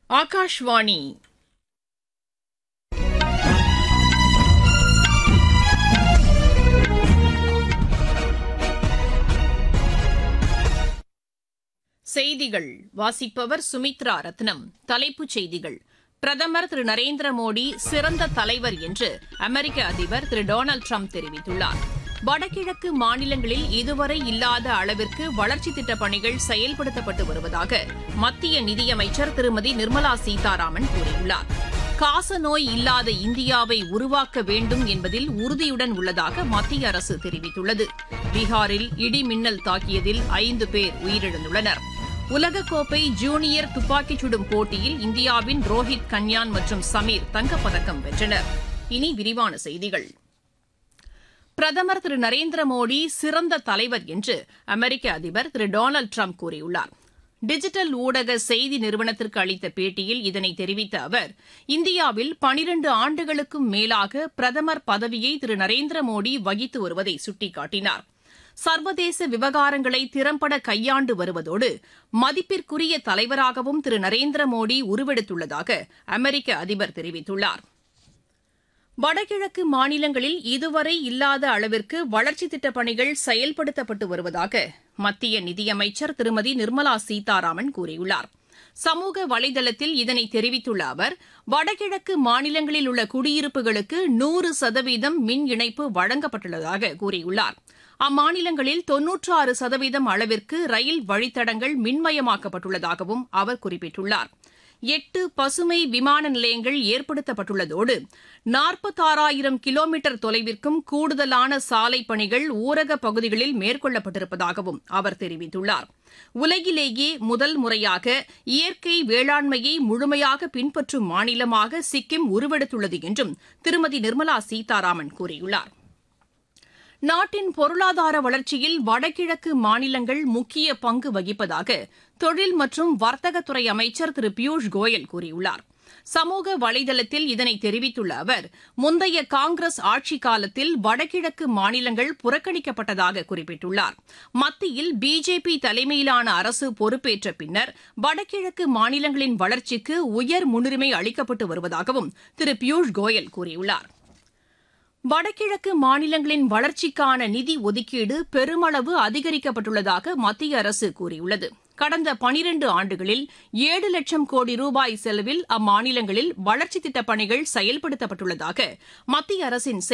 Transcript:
ஆகாஷ்வாணி செய்திகள் வாசிப்பவர் சுமித்ரா ரத்னம் தலைப்புச் செய்திகள் பிரதமர் திரு நரேந்திர மோடி சிறந்த தலைவர் என்று அமெரிக்க அதிபர் திரு டொனால்டு ட்ரம்ப் தெரிவித்துள்ளார் வடகிழக்கு மாநிலங்களில் இதுவரை இல்லாத அளவிற்கு வளர்ச்சித் திட்டப் பணிகள் செயல்படுத்தப்பட்டு வருவதாக மத்திய நிதியமைச்சர் திருமதி நிர்மலா சீதாராமன் கூறியுள்ளார் காசநோய் இல்லாத இந்தியாவை உருவாக்க வேண்டும் என்பதில் உறுதியுடன் உள்ளதாக மத்திய அரசு தெரிவித்துள்ளது பீகாரில் இடி மின்னல் தாக்கியதில் ஐந்து பேர் உயிரிழந்துள்ளனர் உலகக்கோப்பை ஜூனியர் துப்பாக்கிச் சுடும் போட்டியில் இந்தியாவின் ரோஹித் கன்யான் மற்றும் சமீர் தங்கப்பதக்கம் வென்றனர் இனி விரிவான செய்திகள் பிரதமர் திரு நரேந்திர மோடி சிறந்த தலைவர் என்று அமெரிக்க அதிபர் திரு டொனால்டு ட்ரம்ப் கூறியுள்ளார் டிஜிட்டல் ஊடக செய்தி நிறுவனத்திற்கு அளித்த பேட்டியில் இதனை தெரிவித்த அவர் இந்தியாவில் பனிரண்டு ஆண்டுகளுக்கும் மேலாக பிரதமர் பதவியை திரு நரேந்திர மோடி வகித்து வருவதை சுட்டிக்காட்டினார் சர்வதேச விவகாரங்களை திறம்பட கையாண்டு வருவதோடு மதிப்பிற்குரிய தலைவராகவும் திரு நரேந்திர மோடி உருவெடுத்துள்ளதாக அமெரிக்க அதிபர் தெரிவித்துள்ளார் வடகிழக்கு மாநிலங்களில் இதுவரை இல்லாத அளவிற்கு வளர்ச்சித் திட்டப் பணிகள் செயல்படுத்தப்பட்டு வருவதாக மத்திய நிதியமைச்சர் திருமதி நிர்மலா சீதாராமன் கூறியுள்ளார் சமூக வலைதளத்தில் இதனை தெரிவித்துள்ள அவர் வடகிழக்கு மாநிலங்களில் உள்ள குடியிருப்புகளுக்கு நூறு சதவீதம் மின் இணைப்பு வழங்கப்பட்டுள்ளதாக கூறியுள்ளார் அம்மாநிலங்களில் தொன்னூற்றாறு சதவீதம் அளவிற்கு ரயில் வழித்தடங்கள் மின்மயமாக்கப்பட்டுள்ளதாகவும் அவர் குறிப்பிட்டுள்ளார் எட்டு பசுமை விமான நிலையங்கள் ஏற்படுத்தப்பட்டுள்ளதோடு நாற்பத்தாறாயிரம் கிலோமீட்டர் தொலைவிற்கும் கூடுதலான சாலை பணிகள் ஊரக பகுதிகளில் மேற்கொள்ளப்பட்டிருப்பதாகவும் அவர் தெரிவித்துள்ளார் உலகிலேயே முதல் முறையாக இயற்கை வேளாண்மையை முழுமையாக பின்பற்றும் மாநிலமாக சிக்கிம் உருவெடுத்துள்ளது என்றும் திருமதி நிர்மலா சீதாராமன் கூறியுள்ளார் நாட்டின் பொருளாதார வளர்ச்சியில் வடகிழக்கு மாநிலங்கள் முக்கிய பங்கு வகிப்பதாக தொழில் மற்றும் வர்த்தகத்துறை அமைச்சர் திரு பியூஷ் கோயல் கூறியுள்ளார் சமூக வலைதளத்தில் இதனை தெரிவித்துள்ள அவர் முந்தைய காங்கிரஸ் ஆட்சிக் காலத்தில் வடகிழக்கு மாநிலங்கள் புறக்கணிக்கப்பட்டதாக குறிப்பிட்டுள்ளார் மத்தியில் பிஜேபி தலைமையிலான அரசு பொறுப்பேற்ற பின்னர் வடகிழக்கு மாநிலங்களின் வளர்ச்சிக்கு உயர் முன்னுரிமை அளிக்கப்பட்டு வருவதாகவும் திரு பியூஷ் கோயல் கூறியுள்ளார் வடகிழக்கு மாநிலங்களின் வளர்ச்சிக்கான நிதி ஒதுக்கீடு பெருமளவு அதிகரிக்கப்பட்டுள்ளதாக மத்திய அரசு கூறியுள்ளது கடந்த பனிரண்டு ஆண்டுகளில் ஏழு லட்சம் கோடி ரூபாய் செலவில் அம்மாநிலங்களில் வளர்ச்சித் திட்டப் பணிகள் செயல்படுத்தப்பட்டுள்ளதாக மத்திய அரசின்